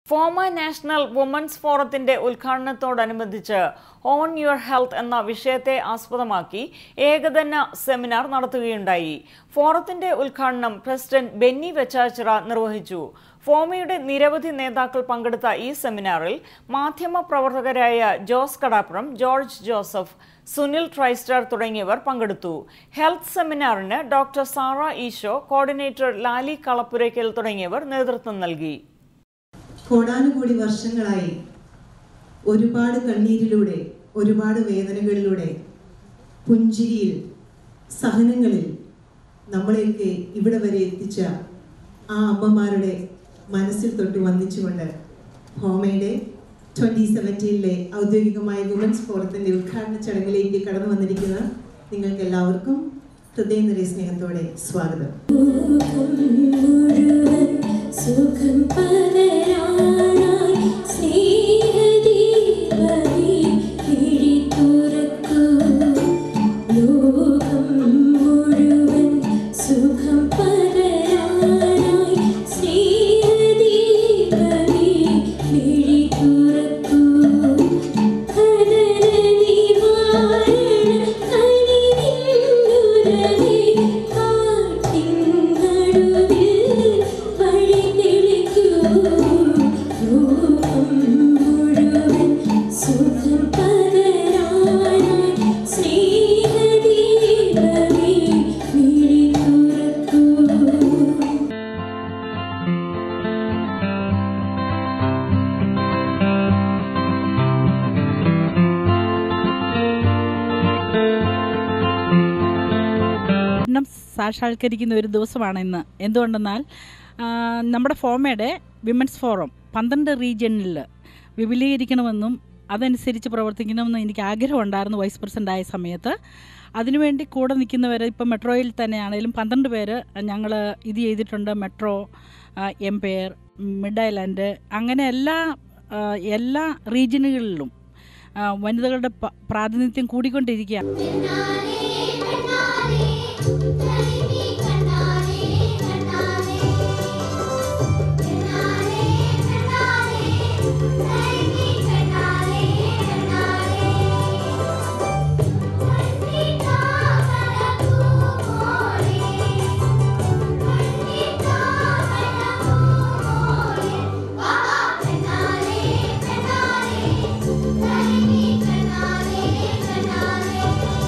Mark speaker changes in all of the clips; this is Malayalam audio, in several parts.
Speaker 1: ഫോമ നാഷണൽ വുമൻസ് ഫോറത്തിന്റെ ഉദ്ഘാടനത്തോടനുബന്ധിച്ച് ഓൺ യുവർ ഹെൽത്ത് എന്ന വിഷയത്തെ ആസ്പദമാക്കി ഏകദിന സെമിനാർ നടത്തുകയുണ്ടായി ഫോറത്തിന്റെ ഉദ്ഘാടനം പ്രസിഡന്റ് ബെന്നി വെച്ചാച്ചിറ നിർവഹിച്ചു ഫോമയുടെ നിരവധി നേതാക്കൾ പങ്കെടുത്ത ഈ സെമിനാറിൽ മാധ്യമ പ്രവർത്തകരായ Jose Kadappuram George Joseph Sunil ട്രൈസ്റ്റർ തുടങ്ങിയവർ പങ്കെടുത്തു ഹെൽത്ത് സെമിനാറിന് doctor Sara Esho coordinator Lali Kalappurakkal തുടങ്ങിയവർ നേതൃത്വം നൽകി
Speaker 2: കോടാനുകൂടി വർഷങ്ങളായി ഒരുപാട് കണ്ണീരിലൂടെ ഒരുപാട് വേദനകളിലൂടെ പുഞ്ചിരിയിൽ സഹനങ്ങളിൽ നമ്മളെയൊക്കെ ഇവിടെ വരെ എത്തിച്ച ആ അമ്മമാരുടെ മനസ്സിൽ തൊട്ട് വന്ദിച്ചുകൊണ്ട് ഹോമയുടെ ട്വൻ്റി സെവൻറ്റീനിലെ ഔദ്യോഗികമായ വുമൻസ് ഫോറത്തിൻ്റെ ഉദ്ഘാടന ചടങ്ങിലേക്ക് കടന്നു വന്നിരിക്കുന്ന നിങ്ങൾക്ക് എല്ലാവർക്കും ഹൃദയം നിറയെ സ്നേഹത്തോടെ സ്വാഗതം
Speaker 3: സുഖം പകരാനായി സ്നേഹദീപമേ കിഴി തുറക്കൂ ലോകം മുഴുവൻ സുഖം പകരാനായി സ്നേഹദീപമേ കിഴി തുറക്കൂ ഹരന നിവാരണ കനിവിന്നുരവേ കാട്ടിൻ നടുവിൽ വഴി തെളിക്കൂ ലോകം മുഴുവൻ സുഖം പകരാനായി സ്നേഹദീപമേ വിളി തുറക്കൂ
Speaker 4: പഠനം സാക്ഷാത്കരിക്കുന്ന ഒരു ദിവസമാണ് ഇന്ന് എന്തുകൊണ്ടെന്നാൽ ആ, നമ്മുടെ ഫോമയുടെ വിമൻസ് ഫോറം പന്ത്രണ്ട് റീജിയണിൽ വിപുലീകരിക്കണമെന്നും അതനുസരിച്ച് പ്രവർത്തിക്കണമെന്നും എനിക്ക് ആഗ്രഹമുണ്ടായിരുന്നു വൈസ് പ്രസിഡൻ്റ് ആയ സമയത്ത് അതിനുവേണ്ടി കൂടെ നിൽക്കുന്നവർ ഇപ്പം മെട്രോയിൽ തന്നെയാണെങ്കിലും പന്ത്രണ്ട് പേര് ഞങ്ങൾ ഇത് ചെയ്തിട്ടുണ്ട് മെട്രോ എംപയർ മിഡ് ഐലൻഡ് അങ്ങനെ എല്ലാ ആ, എല്ലാ റീജിയനുകളിലും ആ, വനിതകളുടെ പ- പ്രാതിനിധ്യം കൂടിക്കൊണ്ടിരിക്കുകയാണ്
Speaker 3: കണ്ണാലേ കണ്ണാലേ ധരണി കണ്ണാലേ കണ്ണാലേ കണ്ണാലേ കണ്ണാലേ ധരണി കണ്ണാലേ കണ്ണാലേ കണ്ണിതാ കനകൂ മോളേ കണ്ണിതാ കനകൂ മോളേ വാവാ കണ്ണാലേ കണ്ണാലേ ധരണി കണ്ണാലേ കണ്ണാലേ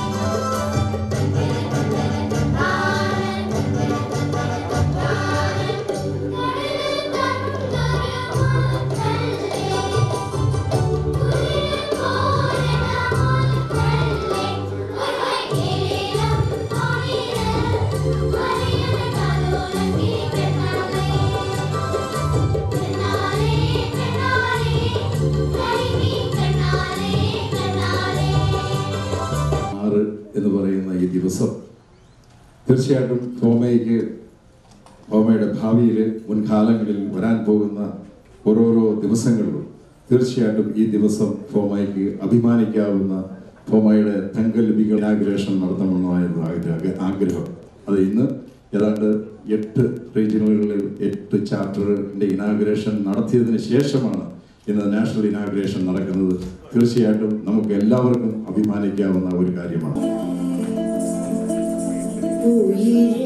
Speaker 5: ആറ് എന്ന് പറയുന്ന ഈ ദിവസം തീർച്ചയായിട്ടും ഹോമയ്ക്ക് ഹോമയുടെ ഭാവിയിൽ മുൻകാലങ്ങളിൽ വരാൻ പോകുന്ന ഓരോരോ ദിവസങ്ങളിലും തീർച്ചയായിട്ടും ഈ ദിവസം ഫോമയ്ക്ക് അഭിമാനിക്കാവുന്ന ഫോമയുടെ തങ്കലിപികൾ ഇനാഗ്രേഷൻ നടത്തണമെന്നായിരുന്നു ആഗ്ര- ആഗ്രഹം അത് ഇന്ന് ഏതാണ്ട് എട്ട് റീജിയനുകളിൽ എട്ട് ചാപ്റ്ററിന്റെ ഇനാഗ്രേഷൻ നടത്തിയതിന് ശേഷമാണ് ഇന്ന് നാഷണൽ ഇനാഗ്രേഷൻ നടക്കുന്നത് തീർച്ചയായിട്ടും നമുക്ക് എല്ലാവർക്കും അഭിമാനിക്കാവുന്ന ഒരു കാര്യമാണ്
Speaker 3: ഉയരെ